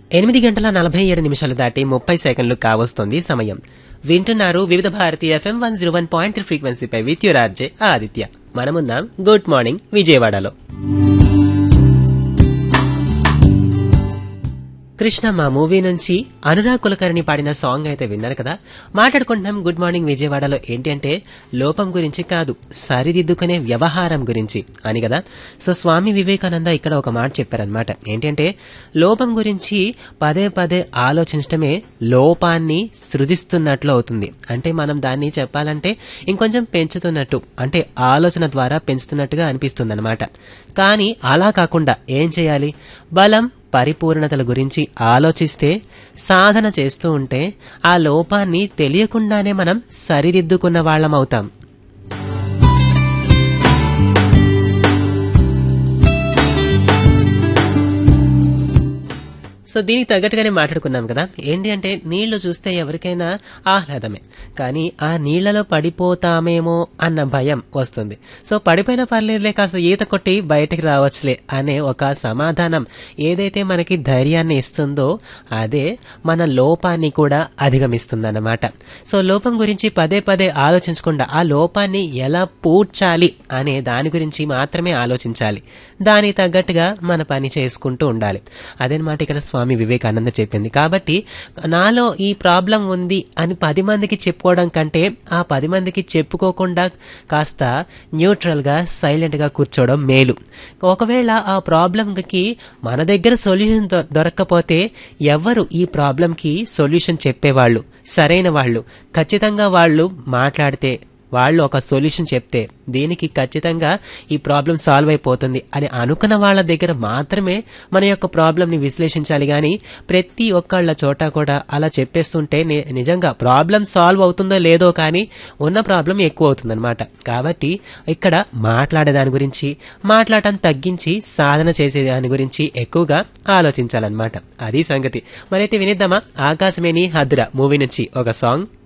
ఎనిమిది గంటల నలభై ఏడు నిమిషాలు దాటి ముప్పై సెకండ్లు కావస్తోంది సమయం వింటున్నారు Vividh Bharati FM one zero one point three ఫ్రీక్వెన్సీపై విత్ యువర్ ఆర్జే ఆదిత్య మనమున్నాం గుడ్ మార్నింగ్ విజయవాడలో కృష్ణ మా మూవీ నుంచి అనురాగ్ కులకర్ణి పాడిన సాంగ్ అయితే విన్నారు కదా మాట్లాడుకుంటున్నాం గుడ్ మార్నింగ్ విజయవాడలో ఏంటి అంటే లోపం గురించి కాదు సరిదిద్దుకునే వ్యవహారం గురించి అని కదా సో స్వామి వివేకానంద ఇక్కడ ఒక మాట చెప్పారనమాట ఏంటంటే లోపం గురించి పదే పదే ఆలోచించడమే లోపాన్ని సృజిస్తున్నట్లు అవుతుంది అంటే మనం దాన్ని చెప్పాలంటే ఇంకొంచెం పెంచుతున్నట్టు అంటే ఆలోచన ద్వారా పెంచుతున్నట్టుగా అనిపిస్తుంది అనమాట కానీ అలా కాకుండా ఏం చేయాలి బలం పరిపూర్ణతల గురించి ఆలోచిస్తే సాధన చేస్తూ ఉంటే ఆ లోపాన్ని తెలియకుండానే మనం సరిదిద్దుకున్న వాళ్ళం అవుతాం సో దీనికి తగ్గట్టుగానే మాట్లాడుకున్నాం కదా ఏంటి అంటే నీళ్లు చూస్తే ఎవరికైనా ఆహ్లాదమే కానీ ఆ నీళ్లలో పడిపోతామేమో అన్న భయం వస్తుంది సో పడిపోయినా పర్లేదులే కాస్త ఈత కొట్టి బయటకు రావచ్చులే అనే ఒక సమాధానం ఏదైతే మనకి ధైర్యాన్ని ఇస్తుందో అదే మన లోపాన్ని కూడా అధిగమిస్తుందన్నమాట సో లోపం గురించి పదే పదే ఆలోచించకుండా ఆ లోపాన్ని ఎలా పూడ్చాలి అనే దాని గురించి మాత్రమే ఆలోచించాలి దానికి తగ్గట్టుగా మన పని చేసుకుంటూ ఉండాలి అదేనమాట ఇక్కడ స్వామి వివేకానంద చెప్పింది కాబట్టి నాలో ఈ ప్రాబ్లం ఉంది అని పది మందికి చెప్పుకోవడం కంటే ఆ పది మందికి చెప్పుకోకుండా కాస్త న్యూట్రల్గా సైలెంట్గా కూర్చోవడం మేలు ఒకవేళ ఆ ప్రాబ్లంకి మన దగ్గర సొల్యూషన్ దొ- దొరక్కపోతే ఎవరు ఈ ప్రాబ్లంకి సొల్యూషన్ చెప్పేవాళ్ళు సరైన వాళ్ళు ఖచ్చితంగా వాళ్ళు మాట్లాడితే వాళ్ళు ఒక సొల్యూషన్ చెప్తే దీనికి ఖచ్చితంగా ఈ ప్రాబ్లం సాల్వ్ అయిపోతుంది అని అనుకున్న వాళ్ళ దగ్గర మాత్రమే మన యొక్క ప్రాబ్లంని విశ్లేషించాలి కానీ ప్రతి ఒక్కళ్ళ చోట కూడా అలా చెప్పేస్తుంటే ని- నిజంగా ప్రాబ్లం సాల్వ్ అవుతుందో లేదో కానీ ఉన్న ప్రాబ్లం ఎక్కువ అవుతుందన్నమాట కాబట్టి ఇక్కడ మాట్లాడే దాని గురించి మాట్లాడటం తగ్గించి సాధన చేసే దాని గురించి ఎక్కువగా ఆలోచించాలన్నమాట అది సంగతి మరైతే వినిద్దామా ఆకాశమేని హద్ర మూవీ నుంచి ఒక సాంగ్